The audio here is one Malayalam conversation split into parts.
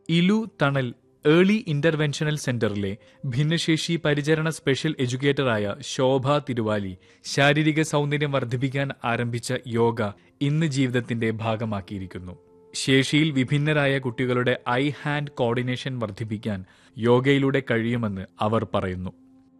ഇലു തണൽ ഏർലി ഇന്റർവെൻഷണൽ സെന്ററിലെ ഭിന്നശേഷി പരിചരണ സ്പെഷ്യൽ എഡ്യൂക്കേറ്ററായ ശോഭ തിരുവാലി ശാരീരിക സൗന്ദര്യം വർദ്ധിപ്പിക്കാൻ ആരംഭിച്ച യോഗ ഇന്ന് ജീവിതത്തിന്റെ ഭാഗമാക്കിയിരിക്കുന്നു ശേഷിയിൽ വിഭിന്നരായ കുട്ടികളുടെ ഐ ഹാൻഡ് കോർഡിനേഷൻ വർദ്ധിപ്പിക്കാൻ യോഗയിലൂടെ കഴിയുമെന്ന് അവർ പറയുന്നു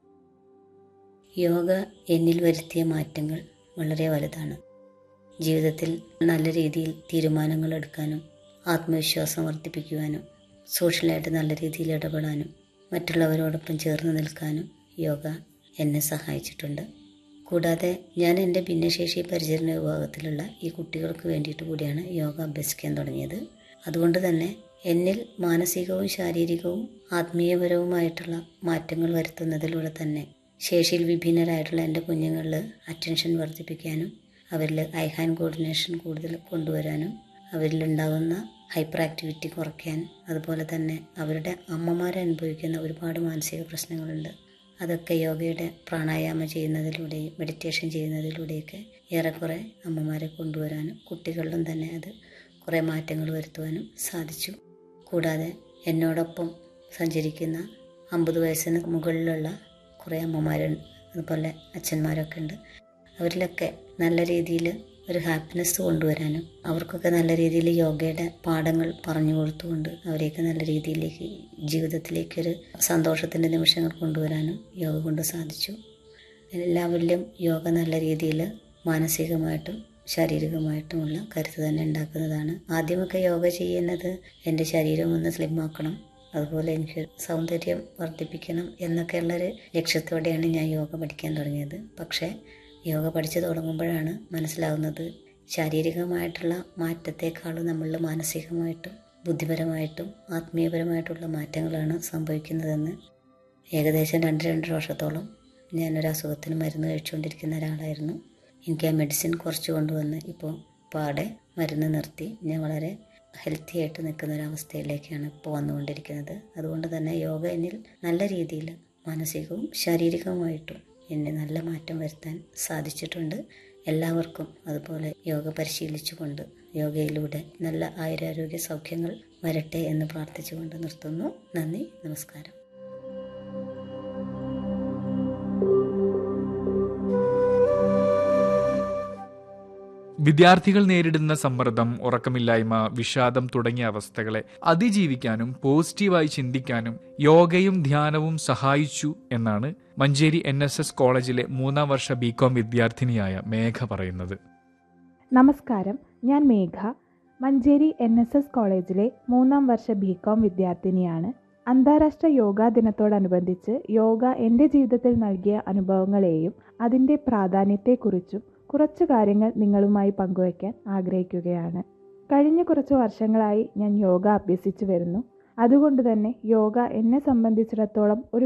യോഗ എന്നിൽ വരുത്തിയ മാറ്റങ്ങൾ വളരെ വലുതാണ് ജീവിതത്തിൽ നല്ല രീതിയിൽ തീരുമാനങ്ങൾ എടുക്കാനും ആത്മവിശ്വാസം വർദ്ധിപ്പിക്കുവാനും സോഷ്യലായിട്ട് നല്ല രീതിയിൽ ഇടപെടാനും മറ്റുള്ളവരോടൊപ്പം ചേർന്ന് നിൽക്കാനും യോഗ എന്നെ സഹായിച്ചിട്ടുണ്ട് കൂടാതെ ഞാൻ എൻ്റെ ഭിന്നശേഷി പരിചരണ വിഭാഗത്തിലുള്ള ഈ കുട്ടികൾക്ക് വേണ്ടിയിട്ട് കൂടിയാണ് യോഗ അഭ്യസിക്കാൻ തുടങ്ങിയത് അതുകൊണ്ട് തന്നെ എന്നിൽ മാനസികവും ശാരീരികവും ആത്മീയപരവുമായിട്ടുള്ള മാറ്റങ്ങൾ വരുത്തുന്നതിലൂടെ തന്നെ ശേഷിയിൽ വിഭിന്നരായിട്ടുള്ള എൻ്റെ കുഞ്ഞുങ്ങളിൽ അറ്റൻഷൻ വർദ്ധിപ്പിക്കാനും അവരിൽ ഐ ഹാൻഡ് കോർഡിനേഷൻ കൂടുതൽ കൊണ്ടുവരാനും അവരിലുണ്ടാകുന്ന ഹൈപ്പർ ആക്ടിവിറ്റി കുറയ്ക്കാൻ അതുപോലെ തന്നെ അവരുടെ അമ്മമാരെ അനുഭവിക്കുന്ന ഒരുപാട് മാനസിക പ്രശ്നങ്ങളുണ്ട് അതൊക്കെ യോഗയുടെ പ്രാണായാമം ചെയ്യുന്നതിലൂടെയും മെഡിറ്റേഷൻ ചെയ്യുന്നതിലൂടെയൊക്കെ ഏറെക്കുറെ അമ്മമാരെ കൊണ്ടുവരാനും കുട്ടികളിലും തന്നെ അത് കുറേ മാറ്റങ്ങൾ വരുത്തുവാനും സാധിച്ചു കൂടാതെ എന്നോടൊപ്പം സഞ്ചരിക്കുന്ന അമ്പത് വയസ്സിന് മുകളിലുള്ള കുറേ അമ്മമാരുണ്ട് അതുപോലെ അച്ഛന്മാരൊക്കെ ഉണ്ട് അവരിലൊക്കെ നല്ല രീതിയിൽ ഒരു ഹാപ്പിനെസ് കൊണ്ടുവരാനും അവർക്കൊക്കെ നല്ല രീതിയിൽ യോഗയുടെ പാഠങ്ങൾ പറഞ്ഞു കൊടുത്തുകൊണ്ട് അവരെയൊക്കെ നല്ല രീതിയിലേക്ക് ജീവിതത്തിലേക്കൊരു സന്തോഷത്തിൻ്റെ നിമിഷങ്ങൾ കൊണ്ടുവരാനും യോഗ കൊണ്ട് സാധിച്ചു എല്ലാവരിലും യോഗ നല്ല രീതിയിൽ മാനസികമായിട്ടും ശാരീരികമായിട്ടുമുള്ള കരുത്ത് തന്നെ ഉണ്ടാക്കുന്നതാണ് ആദ്യമൊക്കെ യോഗ ചെയ്യുന്നത് എൻ്റെ ശരീരം ഒന്ന് സ്ലിമ്മാക്കണം അതുപോലെ എനിക്ക് സൗന്ദര്യം വർദ്ധിപ്പിക്കണം എന്നൊക്കെയുള്ളൊരു ലക്ഷ്യത്തോടെയാണ് ഞാൻ യോഗ പഠിക്കാൻ തുടങ്ങിയത് പക്ഷേ യോഗ പഠിച്ചു തുടങ്ങുമ്പോഴാണ് മനസ്സിലാവുന്നത് ശാരീരികമായിട്ടുള്ള മാറ്റത്തെക്കാളും നമ്മളിൽ മാനസികമായിട്ടും ബുദ്ധിപരമായിട്ടും ആത്മീയപരമായിട്ടുള്ള മാറ്റങ്ങളാണ് സംഭവിക്കുന്നതെന്ന് ഏകദേശം രണ്ട് രണ്ടര വർഷത്തോളം ഞാനൊരു അസുഖത്തിന് മരുന്ന് കഴിച്ചുകൊണ്ടിരിക്കുന്ന ഒരാളായിരുന്നു എനിക്ക് ആ മെഡിസിൻ കുറച്ച് കൊണ്ടുവന്ന് ഇപ്പോൾ പാടെ മരുന്ന് നിർത്തി ഞാൻ വളരെ ഹെൽത്തി ആയിട്ട് നിൽക്കുന്ന ഒരവസ്ഥയിലേക്കാണ് ഇപ്പോൾ വന്നുകൊണ്ടിരിക്കുന്നത് അതുകൊണ്ട് തന്നെ യോഗ എന്നിൽ നല്ല രീതിയിൽ മാനസികവും ശാരീരികവുമായിട്ടും എന്നെ നല്ല മാറ്റം വരുത്താൻ സാധിച്ചിട്ടുണ്ട് എല്ലാവർക്കും അതുപോലെ യോഗ പരിശീലിച്ചുകൊണ്ട് യോഗയിലൂടെ നല്ല ആയുരാരോഗ്യ സൗഖ്യങ്ങൾ വരട്ടെ എന്ന് പ്രാർത്ഥിച്ചുകൊണ്ട് നിർത്തുന്നു നന്ദി നമസ്കാരം വിദ്യാർത്ഥികൾ നേരിടുന്ന സമ്മർദ്ദം ഉറക്കമില്ലായ്മ വിഷാദം തുടങ്ങിയ അവസ്ഥകളെ അതിജീവിക്കാനും പോസിറ്റീവായി ചിന്തിക്കാനും യോഗയും ധ്യാനവും സഹായിച്ചു എന്നാണ് മഞ്ചേരി എൻ എസ് എസ് കോളേജിലെ മൂന്നാം വർഷ ബികോം വിദ്യാർത്ഥിനിയായ മേഘ പറയുന്നത് നമസ്കാരം ഞാൻ Megha Manjeri N S S കോളേജിലെ മൂന്നാം വർഷ ബികോം വിദ്യാർത്ഥിനിയാണ് അന്താരാഷ്ട്ര യോഗാ ദിനത്തോടനുബന്ധിച്ച് യോഗ എൻ്റെ ജീവിതത്തിൽ നൽകിയ അനുഭവങ്ങളെയും അതിൻ്റെ പ്രാധാന്യത്തെക്കുറിച്ചും കുറച്ചു കാര്യങ്ങൾ നിങ്ങളുമായി പങ്കുവയ്ക്കാൻ ആഗ്രഹിക്കുകയാണ് കഴിഞ്ഞ കുറച്ച് വർഷങ്ങളായി ഞാൻ യോഗ അഭ്യസിച്ചു വരുന്നു അതുകൊണ്ട് തന്നെ യോഗ എന്നെ സംബന്ധിച്ചിടത്തോളം ഒരു